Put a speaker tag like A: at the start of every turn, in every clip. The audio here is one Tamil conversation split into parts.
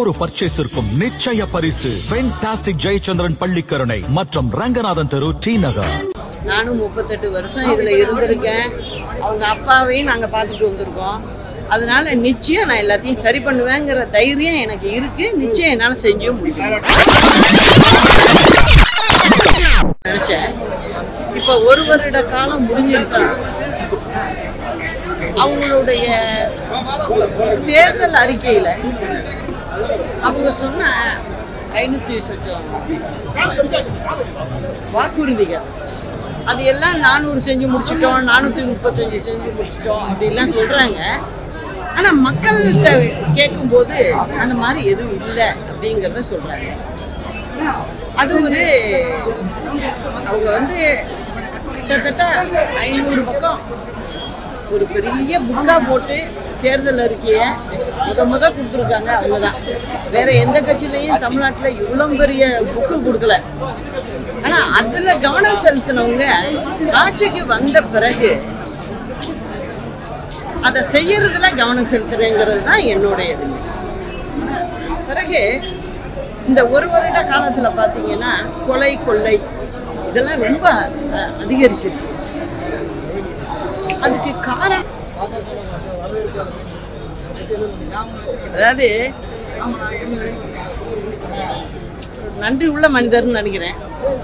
A: ஒவ்வொரு பர்ச்சேஸிற்கும் நிச்சய பரிசு ஃபென்டாஸ்டிக் ஜெயச்சந்திரன் பள்ளிக்கரணை மற்றும் ரங்கநாதன் தெரு டி நகர்
B: நானும் முப்பத்தெட்டு வருஷம் இதில் இருந்திருக்கேன் அவங்க அப்பாவையும் நாங்கள் பார்த்துட்டு வந்திருக்கோம் அதனால நிச்சயம் நான் எல்லாத்தையும் சரி பண்ணுவேங்கிற தைரியம் எனக்கு இருக்கு நிச்சயம் என்னால் செஞ்சும் முடியும் நினைச்சேன் இப்போ ஒரு வருட காலம் முடிஞ்சிருச்சு அவங்களுடைய தேர்தல் அறிக்கையில் அவங்க சொன்ன ஐநூற்றி சொச்சம் வாக்குறுதிகள் அது எல்லாம் நானூறு செஞ்சு முடிச்சிட்டோம் நானூற்றி முப்பத்தஞ்சு செஞ்சு முடிச்சிட்டோம் அப்படிலாம் சொல்கிறாங்க ஆனால் மக்கள்கிட்ட கேட்கும்போது அந்த மாதிரி எதுவும் இல்லை அப்படிங்கிறத சொல்கிறாங்க அது ஒரு அவங்க வந்து கிட்டத்தட்ட ஐநூறு பக்கம் ஒரு பெரிய புக்கா போட்டு தேர்தல் அறிக்கையை முத முத கொடுத்துருக்காங்க அவங்க தான் வேற எந்த கட்சியிலையும் தமிழ்நாட்டில் இவ்வளோ பெரிய புக்கு கொடுக்கல ஆனா அதுல கவனம் செலுத்தினவங்க ஆட்சிக்கு வந்த பிறகு அதை செய்யறதுல கவனம் செலுத்துறேங்கிறது தான் என்னுடைய இது பிறகு இந்த ஒரு வருட காலத்துல பாத்தீங்கன்னா கொலை கொள்ளை இதெல்லாம் ரொம்ப அஹ், அதிகரிச்சிருக்கு அதுக்கு காரணம் அதாவது நன்றி உள்ள மனிதர்னு நினைக்கிறேன்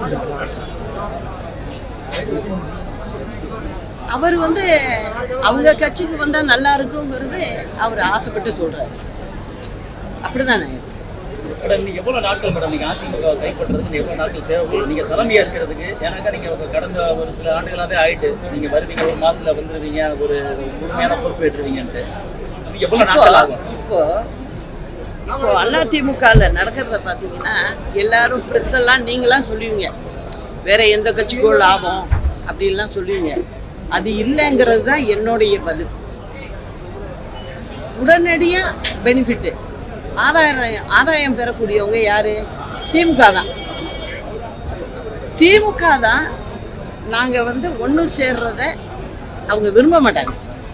B: அவர் வந்து அவங்க கட்சிக்கு வந்தா நல்லா இருக்குங்கிறது அவர் ஆசைப்பட்டு சொல்றாரு அப்படிதானே
C: மேடம் நீங்க எவ்வளவு நாட்கள் மேடம் நீங்க அதிமுக கைப்பற்றதுக்கு எவ்வளவு நாட்கள் தேவைப்படும் நீங்க தலைமை ஏற்கிறதுக்கு ஏன்னாக்கா நீங்க ஒரு கடந்த ஒரு சில ஆண்டுகளாவே ஆயிட்டு நீங்க வருவீங்க ஒரு மாசத்துல வந்துருவீங்க ஒரு முழுமையான பொறுப்பேற்றுவீங்கன்ட்டு இன்னும் எவ்வளவு
B: இப்போ
C: நாட்கள் ஆகும்
B: இப்போ இப்போ அதிமுகல நடக்கிறத பார்த்தீங்கன்னா எல்லாரும் ப்ரெஸ் எல்லாம் நீங்களாம் சொல்லுவீங்க வேற எந்த கட்சிக்கோ லாபம் அப்படின்லாம் சொல்லுவீங்க அது இல்லைங்கிறது தான் என்னுடைய பதில் உடனடியாக பெனிஃபிட்டு ஆதாயம் ஆதாயம் பெறக்கூடியவங்க யாரு திமுக தான் திமுக தான் நாங்கள் வந்து ஒன்று சேர்றத அவங்க விரும்ப மாட்டாங்க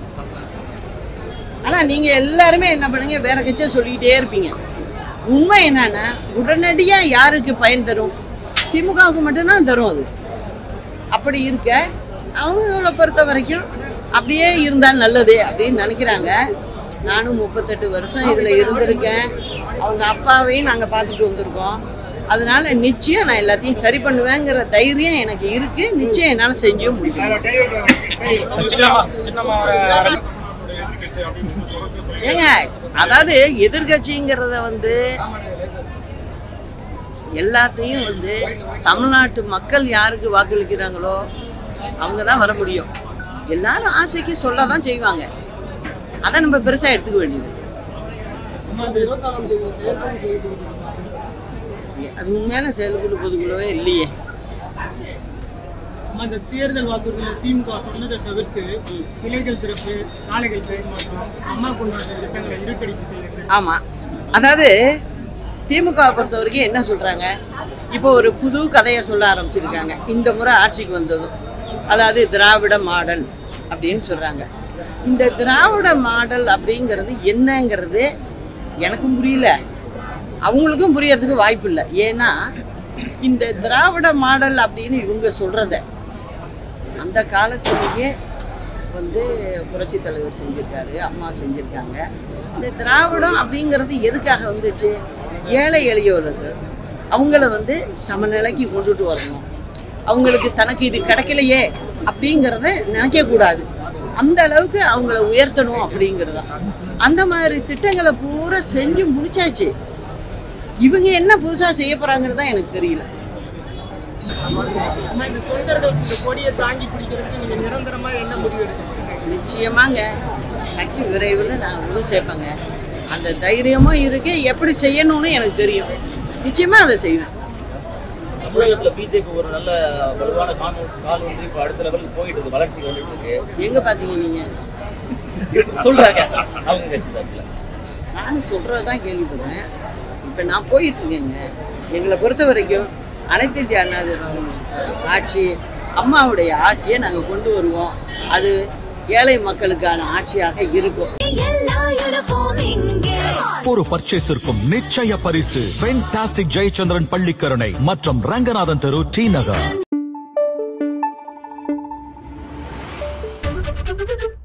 B: ஆனா நீங்க எல்லாருமே என்ன பண்ணுங்க வேற கட்சியை சொல்லிக்கிட்டே இருப்பீங்க உண்மை என்னன்னா உடனடியா யாருக்கு பயன் தரும் திமுகவுக்கு மட்டும்தான் தரும் அது அப்படி இருக்க அவங்கள பொறுத்த வரைக்கும் அப்படியே இருந்தால் நல்லது அப்படின்னு நினைக்கிறாங்க நானும் முப்பத்தெட்டு வருஷம் இதுல இருந்திருக்கேன் அவங்க அப்பாவையும் நாங்க பார்த்துட்டு வந்திருக்கோம் அதனால நிச்சயம் நான் எல்லாத்தையும் சரி பண்ணுவேங்கிற தைரியம் எனக்கு இருக்கு நிச்சயம் என்னால் செஞ்சும் முடியும் ஏங்க அதாவது எதிர்கட்சிங்கிறத வந்து எல்லாத்தையும் வந்து தமிழ்நாட்டு மக்கள் யாருக்கு வாக்களிக்கிறாங்களோ அவங்க தான் வர முடியும் எல்லாரும் ஆசைக்கு சொல்ல தான் செய்வாங்க அதை நம்ம பெருசா எடுத்துக்க வேண்டியது அது உண்மையான செயல்படு பொதுக்குழுவே இல்லையே
D: அந்த தேர்தல் வாக்குறுதியில் திமுக சொன்னதை தவிர்த்து சிலைகள் திறப்பு சாலைகள் திறப்பு மற்றும் அம்மா கொண்டாட்ட திட்டங்களை இருட்டடிப்பு செய்கிறது
B: ஆமா அதாவது திமுக பொறுத்த வரைக்கும் என்ன சொல்றாங்க இப்போ ஒரு புது கதையை சொல்ல ஆரம்பிச்சிருக்காங்க இந்த முறை ஆட்சிக்கு வந்ததும் அதாவது திராவிட மாடல் அப்படின்னு சொல்றாங்க இந்த திராவிட மாடல் அப்படிங்கிறது என்னங்கிறது எனக்கும் புரியல அவங்களுக்கும் புரியறதுக்கு வாய்ப்பு இல்லை ஏன்னா இந்த திராவிட மாடல் அப்படின்னு இவங்க சொல்றத அந்த காலத்திலேயே வந்து புரட்சி தலைவர் செஞ்சிருக்காரு அம்மா செஞ்சிருக்காங்க இந்த திராவிடம் அப்படிங்கிறது எதுக்காக வந்துச்சு ஏழை எளியவர்கள் அவங்கள வந்து சமநிலைக்கு கொண்டுட்டு வரணும் அவங்களுக்கு தனக்கு இது கிடைக்கலையே அப்படிங்கிறத நினைக்க கூடாது அந்த அளவுக்கு அவங்கள உயர்த்தணும் அப்படிங்கிறது தான் அந்த மாதிரி திட்டங்களை பூரா செஞ்சு முடிச்சாச்சு இவங்க என்ன புதுசா செய்ய போறாங்கிறது தான் எனக்கு தெரியல
D: அம்மா இந்த தொண்டர்கள் இந்த கொடியை தாங்கி பிடிக்கிறதுக்கு நீங்க நிரந்தரமா என்ன முடிவு எடுக்கிறீங்க
B: நிச்சயமாங்க கட்சி விரைவில் நான் உள்ள சேர்ப்பேங்க அந்த தைரியமும் இருக்கு எப்படி செய்யணும்னு எனக்கு தெரியும் நிச்சயமா அதை செய்வேன்
C: தமிழகத்துல பிஜேபி ஒரு நல்ல வலுவான கால் கால் வந்து இப்போ அடுத்த லெவலுக்கு போயிட்டு இருக்கு வளர்ச்சிக்கு வந்துட்டு இருக்கு
B: எங்க பாத்தீங்க நீங்க
C: சொல்றாங்க அவங்க கட்சி தரப்புல
B: நானும் சொல்றது தான் கேள்விப்படுறேன் இப்போ நான் போயிட்டு இருக்கேங்க எங்களை பொறுத்த வரைக்கும் அனைத்து இந்திய அண்ணா திராவிட ஆட்சி அம்மாவுடைய ஆட்சியை நாங்கள் கொண்டு வருவோம் அது ஏழை மக்களுக்கான ஆட்சியாக இருக்கும்
E: எல்லா யூனிஃபார்ம் இங்கே
A: ஒவ்வொரு பர்ச்சேஸிற்கும் நிச்சய பரிசு ஃபென்டாஸ்டிக் ஜெயச்சந்திரன் பள்ளிக்கரணை மற்றும் ரங்கநாதன் தெரு டி நகர்